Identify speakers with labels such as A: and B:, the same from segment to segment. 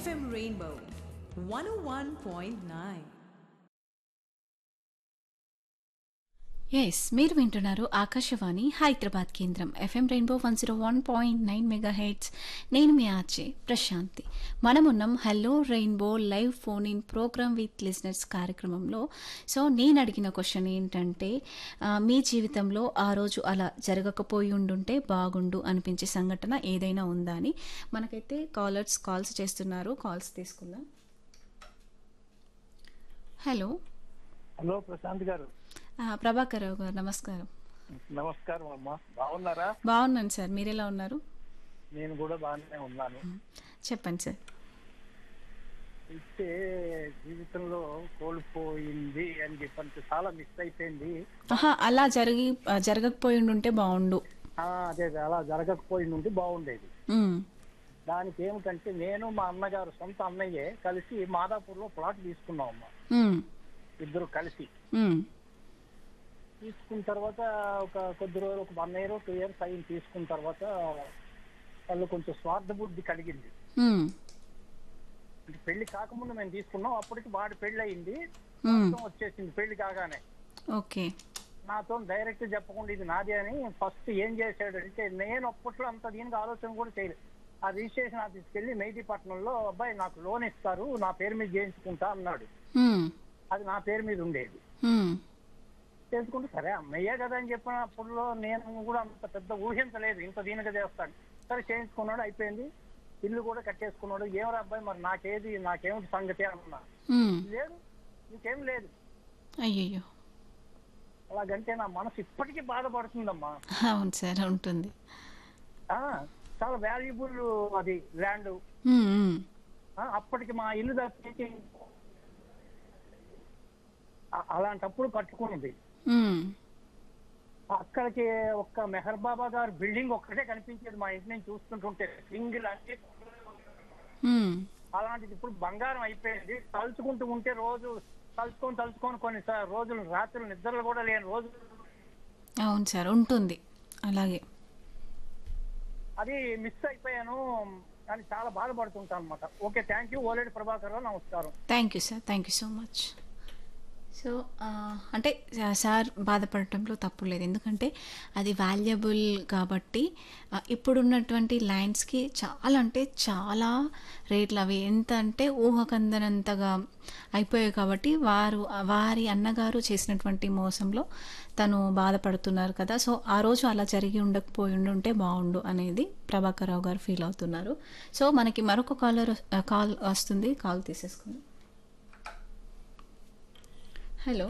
A: FM Rainbow 101.9.
B: Yes మీరు వింటున్నారు ఆకాశవాణి హైదరాబాద్ కేంద్రం FM rainbow one zero one point nine megahertz నేను మీ ఆర్జే ప్రశాంతి మనమున్నాం hello rainbow live phone in programme with listeners కార్యక్రమంలో సో నేను అడిగిన క్వశ్చన్ ఏంటంటే ఆ, మీ జీవితంలో ఆ రోజు అలా జరగకపోయి ఉండుంటే బాగుండు అనిపించే సంఘటన ఏదైనా ఉందా అని మనకైతే కాలర్స్ కాల్స్ చేస్తున్నారు కాల్స్ తీసుకుందాం హలో
C: హలో ప్రశాంత్ గారు
B: ఆ, ప్రభాకర్ రావు గారు నమస్కారం
C: నమస్కారం అమ్మా బాగున్నారా
B: బాగున్నాను సార్ మీరు ఎలా ఉన్నారు
C: నేను కూడా బాగానే ఉన్నాను
B: చెప్పండి సార్
C: అయితే జీవితంలో కోల్పోయింది అని చెప్పంటే చాలా మిస్ అయిపోయింది
B: ఆహా అలా జరిగి ఆ, జరగకపోయి ఉంటే బాగుండు
C: ఆ, అదే అలా జరగకపోయి నుండి బాగుండేది
B: ఉమ్,
C: దానికి ఏమిటంటే నేను మా అన్నగారు సొంత అన్నయ్యే కలిసి మాదాపూర్లో ప్లాట్ తీసుకున్నాం అమ్మా
B: ఉమ్,
C: ఇద్దరు కలిసి
B: ఉమ్,
C: తీసుకున్న తర్వాత ఒక కొద్ది రోజులు ఒక వన్ ఇయర్ టూ ఇయర్స్ అయింది తీసుకున్న తర్వాత వాళ్ళు కొంచెం స్వార్థ బుద్ధి కలిగింది
B: ఉమ్,
C: అంటే పెళ్లి కాకముందు మేము తీసుకున్నాం అప్పటికి వాడి పెళ్లి అయింది
B: ఉమ్,
C: మొత్తం వచ్చేసింది పెళ్లి కాగానే
B: ఓకే
C: నాతో డైరెక్ట్ చెప్పకుండా ఇది నాదే అని ఫస్ట్ ఏం చేశాడంటే నేను అప్పట్లో అంత దీనికి ఆలోచన కూడా చేయలేదు ఆ రిజిస్ట్రేషన్ ఆఫీస్కి వెళ్ళి మెహదీపట్నంలో అబ్బాయి నాకు లోన్ ఇస్తారు నా పేరు మీద చేయించుకుంటా అన్నాడు
B: ఉమ్,
C: అది నా పేరు మీద ఉండేది
B: ఉమ్,
C: చేసుకుంటే సరే అమ్మయ్యే కదా అని చెప్పిన అప్పుడులో నేను కూడా అంత పెద్ద ఊహించలేదు ఇంత దీనిగా చేస్తాడు సరే చేయించుకున్నాడు అయిపోయింది ఇల్లు కూడా కట్టేసుకున్నాడు ఏమరా అబ్బాయి మరి నాకేది నాకేమిటి సంగతి అన్నా
B: ఉమ్,
C: లేదు నీకేం లేదు
B: అయ్యయ్యో
C: అలాగంటే నా మనసు ఇప్పటికీ బాధపడుతుందమ్మా
B: అవును సార్ ఉంటుంది
C: ఆ, చాలా వాల్యుబుల్ అది ల్యాండ్
B: ఉమ్, ఉమ్,
C: అప్పటికి మా ఇల్లు తప్పించి ఆ- అలాంటప్పుడు కట్టుకున్నది
B: ఉమ్,
C: అక్కడికి ఒక్క మెహర్ బాబా గారు బిల్డింగ్ ఒక్కటే కనిపించేది మా ఇంటి నుంచి చూస్తుంటుంటే సింగిల్ అంటే
B: ఉమ్,
C: అలాంటిది ఇప్పుడు బంగారం అయిపోయింది తలుచుకుంటూ ఉంటే రోజు తలుచుకొని తలుచుకొని కొన్ని సా- రోజులు రాత్రులు నిద్రలు కూడా లేని రోజులు
B: అవును సార్ ఉంటుంది అలాగే
C: అది మిస్ అయిపోయాను అని చాలా బాధపడుతుంటాను అనమాట ఓకే థ్యాంక్ యూ ఓలేడి ప్రభాకర్ రావు నమస్కారం
B: thank you sir thank you so much so ఆ, అంటే సా- సార్ బాధపడటంలో తప్పు లేదు ఎందుకంటే అది వాల్యుబుల్ కాబట్టి ఆ, ఇప్పుడున్నటువంటి ల్యాండ్స్కి చాలా అంటే చాలా రేట్లు అవి ఎంత అంటే ఊహకందనంతగా అయిపోయాయి కాబట్టి వారు వారి అన్నగారు చేసినటువంటి మోసంలో తను బాధపడుతున్నారు కదా సో ఆ రోజు అలా జరిగి ఉండకపోయి ఉండుంటే బాగుండు అనేది ప్రభాకర్ రావు గారు ఫీల్ అవుతున్నారు సో మనకి మరొక కాలర్ కాల్ వస్తుంది కాల్ తీసేసుకుందాం హలో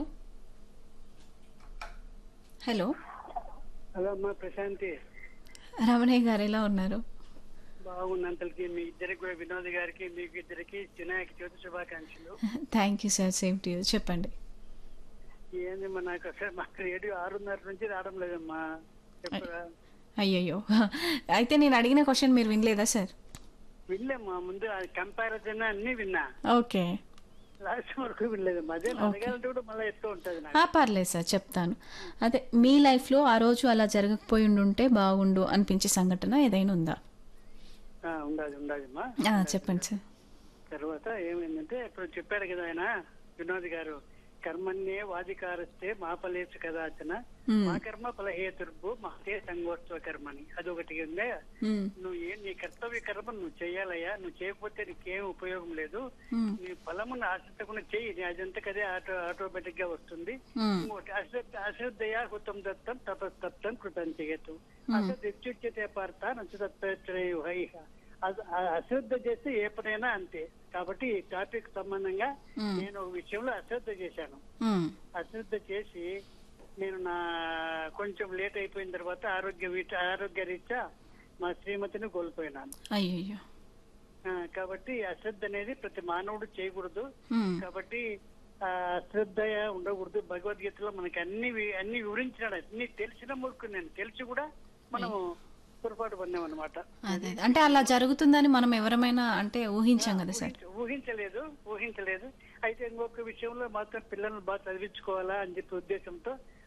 B: హలో
D: హలో అమ్మా ప్రశాంతి
B: రమణయ్య గారు ఎలా ఉన్నారు
D: బాగున్నంతలకి మీ ఇద్దరికి కూడా వినోద్ గారికి మీకు ఇద్దరికి వినాయక చవితి శుభాకాంక్షలు
B: thank you sir same to you చెప్పండి
D: ఏందమ్మా నాకు అసలు మాకు రేడియో ఆరున్నర నుంచి రావడం లేదమ్మా చెప్పరా
B: అయ్యయ్యో అయితే నేను అడిగిన క్వశ్చన్ మీరు వినలేదా సార్
D: వినలేమ్మా ముందు కంపారిజన్ అన్ని విన్నా
B: ఓకే
D: లాస్ట్ వరకు వినలేదమ్మా అదే నా అడగాలంటే కూడా మళ్ళీ ఎత్తు ఉంటది నాకు
B: ఆ, పర్లేదు సార్ చెప్తాను అదే మీ లైఫ్లో ఆ రోజు అలా జరగకపోయి ఉండుంటే బాగుండు అనిపించే సంఘటన ఏదైనా ఉందా
D: ఆ, ఉండాలి ఉండాలమ్మా
B: ఆ, చెప్పండి సార్
D: తర్వాత ఏమైందంటే ఇప్పుడు చెప్పారు కదా ఆయన వినోద్ గారు కర్మన్యే వాదికారస్తే మా ఫలేసు కదాచన
B: మ్మ్.
D: మా కర్మ ఫలహేతుర్భు మహతే సంగోత్సవ కర్మని అదొకటి ఉందే
B: మ్మ్.
D: నువ్వు ఏ నీ కర్తవ్య కర్మ నువ్వు చేయాలయ్యా నువ్వు చేయకపోతే నీకేం ఉపయోగం లేదు
B: మ్మ్.
D: నీ ఫలమును ఆశ్రితకుండా చెయ్యి నీ అదంతకదే ఆటో ఆటోమేటిక్ గా వస్తుంది
B: మ్మ్.
D: ఇంకోటి అశ్రద్ధ అశ్రద్ధయా హుతం దత్తం తపస్తప్తం కృతం చేయతు అశ్రద్ధ ఇత్యుచ్యతే పార్త నచ్చుతత్వైహ అశ్రద్ధ చేస్తే ఏ పనైనా అంతే కాబట్టి ఈ టాపిక్ సంబంధంగా
B: మ్మ్.
D: నేను ఒక విషయంలో అశ్రద్ధ చేశాను
B: మ్మ్.
D: అశ్రద్ధ చేసి నేను నా కొంచెం లేట్ అయిపోయిన తర్వాత ఆరోగ్య వీట- ఆరోగ్య రీత్యా మా శ్రీమతిని కోల్పోయినాను
B: అయ్యయ్యో
D: ఆ, కాబట్టి అశ్రద్ధ అనేది ప్రతి మానవుడు చేయకూడదు
B: మ్మ్.
D: కాబట్టి ఆ, అశ్రద్ధ ఉండకూడదు భగవద్గీతలో మనకి అన్ని వి- అన్ని వివరించినాడు అన్ని తెలిసిన మూర్ఖు నేను తెలిసి కూడా మనం పొరపాటు పడినాం అనమాట
B: అదే అంటే అలా జరుగుతుందని మనం ఎవరమైనా అంటే ఊహించాం కదా సార్
D: ఊహించలేదు ఊహించలేదు అయితే ఇంకొక విషయంలో మాత్రం పిల్లల్ని బాగా చదివించుకోవాలా అని చెప్పి ఉద్దేశంతో